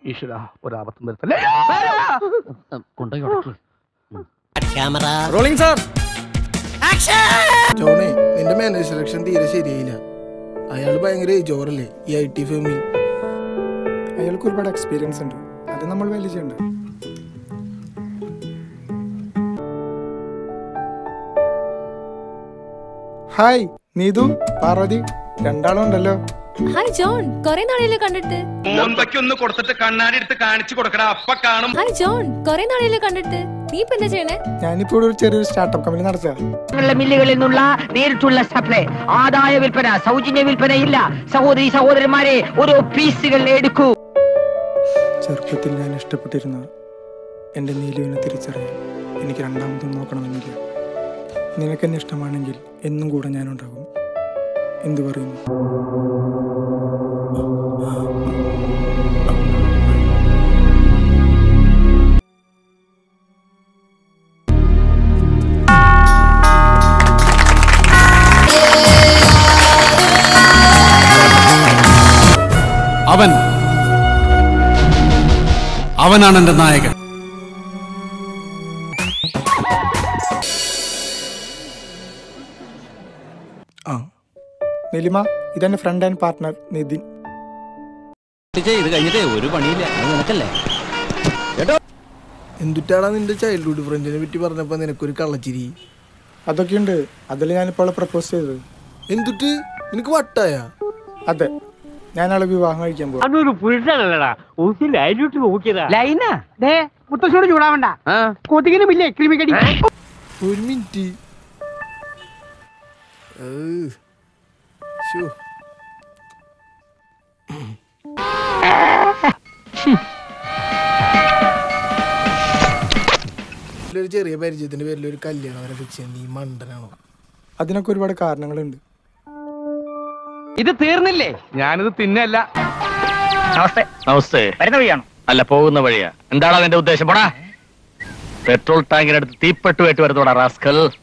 ഈശ്വര ഒരാപത്തും വരുത്തല്ലേ കൊണ്ടുപോയി ഉടക്കി റോളിംഗ് സാർ ജോണേ നിന്റെ മാനേജ് സെലക്ഷൻ തീരെ ശരിയായില്ല അയാൾ ഭയങ്കര ജോറല്ലേ ഈ ഐ ടി ഫേമിൽ അയാൾക്ക് ഒരുപാട് എക്സ്പീരിയൻസ് ഉണ്ട് അത് നമ്മൾ വാല്യൂ ചെയ്യണ്ട ഹായ് നീതു പാർവതി രണ്ടാളും ഉണ്ടല്ലോ ഹായ് ജോൺ കൊറേ നാളെയല്ലേ കണ്ടിട്ട് ഒന്ന് കൊടുത്തിട്ട് കണ്ണാടി എടുത്ത് കാണിച്ചു കൊടുക്കടാ അപ്പ കാണും ഹായ് ജോൺ കൊറേ നാളെയല്ലേ കണ്ടിട്ട് നീ ഇപ്പൊ എന്താ ചെയ്യണേ ഞാനിപ്പോൾ ഇവിടെ ഒരു ചെറിയൊരു സ്റ്റാർട്ടപ്പ് കമ്പനി നടത്തുക മില്ലുകളിൽ നിന്നുള്ള നേരിട്ടുള്ള സപ്ലൈ ആദായ വിൽപ്പന സൗജന്യ വിൽപ്പന ഇല്ല സഹോദരി സഹോദരന്മാരെ ഓരോ പീസുകൾ എടുക്കൂ ചെറുപ്പത്തിൽ ഞാൻ ഇഷ്ടപ്പെട്ടിരുന്ന എൻ്റെ നീലുവിനെ തിരിച്ചറിയാൻ എനിക്ക് രണ്ടാമതും നോക്കണമെന്നില്ല നിനക്കെന്നെ ഇഷ്ടമാണെങ്കിൽ എന്നും കൂടെ ഞാനുണ്ടാകും എന്തു പറയുന്നു അവൻ അവനാണ് എന്റെ നായകൻ ആ നീലിമ ഇതെൻ്റെ ഫ്രണ്ട് ആൻഡ് പാർട്ട്ണർ നിതിൻ ഇത് കഴിഞ്ഞിട്ടേ ഒരു പണിയില്ല അത് നിനക്കല്ലേ എന്തുട്ടാടാ നിന്റെ ചൈൽഡ്ഹുഡ് ഫ്രണ്ടിനെ പറ്റി പറഞ്ഞപ്പോ നിനക്കൊരു കള്ളച്ചിരി അതൊക്കെയുണ്ട് അതിൽ ഞാനിപ്പോൾ പ്രപ്പോസ് ചെയ്തത് എന്തുട്ട് നിനക്ക് വട്ടായ അതെ ഞാൻ അവളെ വിവാഹം കഴിക്കാൻ പോകും അതൊരു പുരുഷനല്ലടാ ഒരു ലൈനിട്ട് നോക്കിയതാ ലൈനാ ദേ മുത്തശ്ശോട് ചൂടാവണ്ട കൊതുകിനും ഇല്ലേ ക്രിമികടി ഒരു മിനിറ്റ് ഏഹ്. ശ്ശോ. ഒരു ചെറിയ പരിചയത്തിന്റെ പേരിൽ ഒരു കല്യാണം വരെ ഫിക്സ് ചെയ്യാൻ നീ മണ്ടനാണോ അതിനൊക്കെ ഒരുപാട് കാരണങ്ങളുണ്ട് ഇത് തീർന്നില്ലേ ഞാനിത് തിന്നല്ല നമസ്തേ നമസ്തേ വരുന്ന വഴിയാണോ അല്ല പോകുന്ന വഴിയാ എന്താണ് അതിന്റെ ഉദ്ദേശം പോടാ പെട്രോൾ ടാങ്കിനടുത്ത് തീപ്പെട്ടുമായിട്ട് വരുന്നോടാ റാസ്കൽ